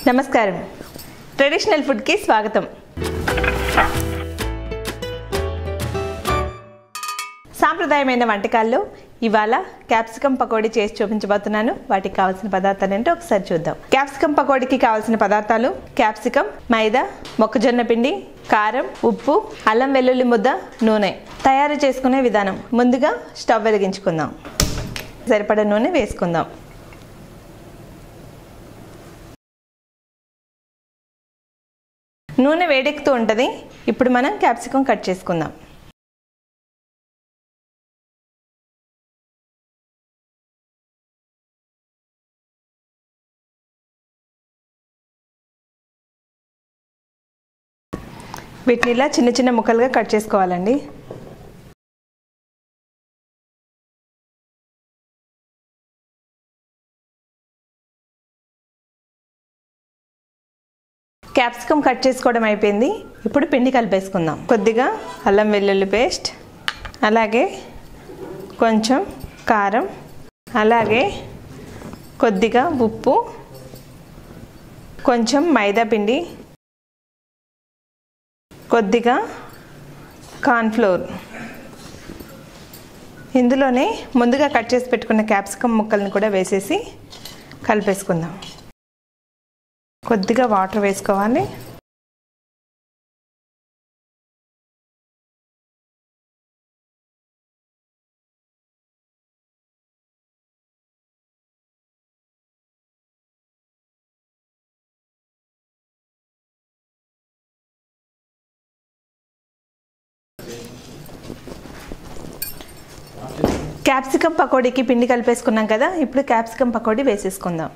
నమస్కారం ట్రెడిషనల్ ఫుడ్కి స్వాగతం సాంప్రదాయమైన వంటకాల్లో ఇవాళ క్యాప్సికం పకోడీ చేసి చూపించబోతున్నాను వాటికి కావాల్సిన పదార్థాలు ఏంటో ఒకసారి చూద్దాం క్యాప్సికం పకోడీకి కావాల్సిన పదార్థాలు క్యాప్సికం మైదా మొక్కజొన్న పిండి కారం ఉప్పు అల్లం వెల్లుల్లి ముద్ద నూనె తయారు చేసుకునే విధానం ముందుగా స్టవ్ వెలిగించుకుందాం సరిపడ నూనె వేసుకుందాం నూనె వేడెక్కుతూ ఉంటుంది ఇప్పుడు మనం క్యాప్సికం కట్ చేసుకుందాం వీటిని ఇలా చిన్న చిన్న ముక్కలుగా కట్ చేసుకోవాలండి క్యాప్సికమ్ కట్ చేసుకోవడం అయిపోయింది ఇప్పుడు పిండి కలిపేసుకుందాం కొద్దిగా అల్లం వెల్లుల్లి పేస్ట్ అలాగే కొంచెం కారం అలాగే కొద్దిగా ఉప్పు కొంచెం మైదా పిండి కొద్దిగా కార్న్ఫ్లోర్ ఇందులోనే ముందుగా కట్ చేసి పెట్టుకున్న క్యాప్సికమ్ ముక్కల్ని కూడా వేసేసి కలిపేసుకుందాం కొద్దిగా వాటర్ వేసుకోవాలి క్యాప్సికమ్ పకోడీకి పిండి కలిపేసుకున్నాం కదా ఇప్పుడు క్యాప్సికమ్ పకోడీ వేసేసుకుందాం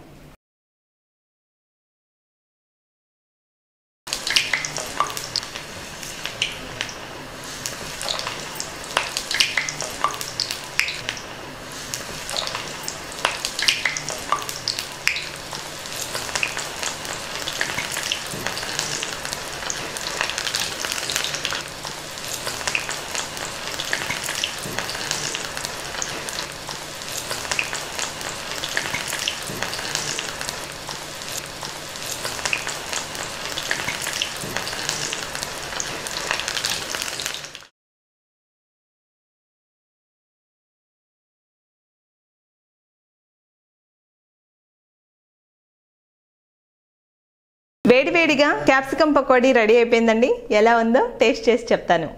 వేడివేడిగా క్యాప్సికమ్ పకోడీ రెడీ అయిపోయిందండి ఎలా ఉందో టేస్ట్ చేసి చెప్తాను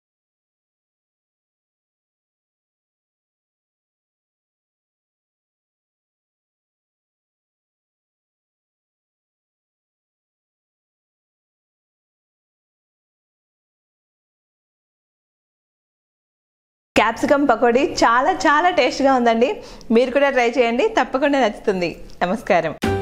క్యాప్సికమ్ పకోడీ చాలా చాలా టేస్ట్గా ఉందండి మీరు కూడా ట్రై చేయండి తప్పకుండా నచ్చుతుంది నమస్కారం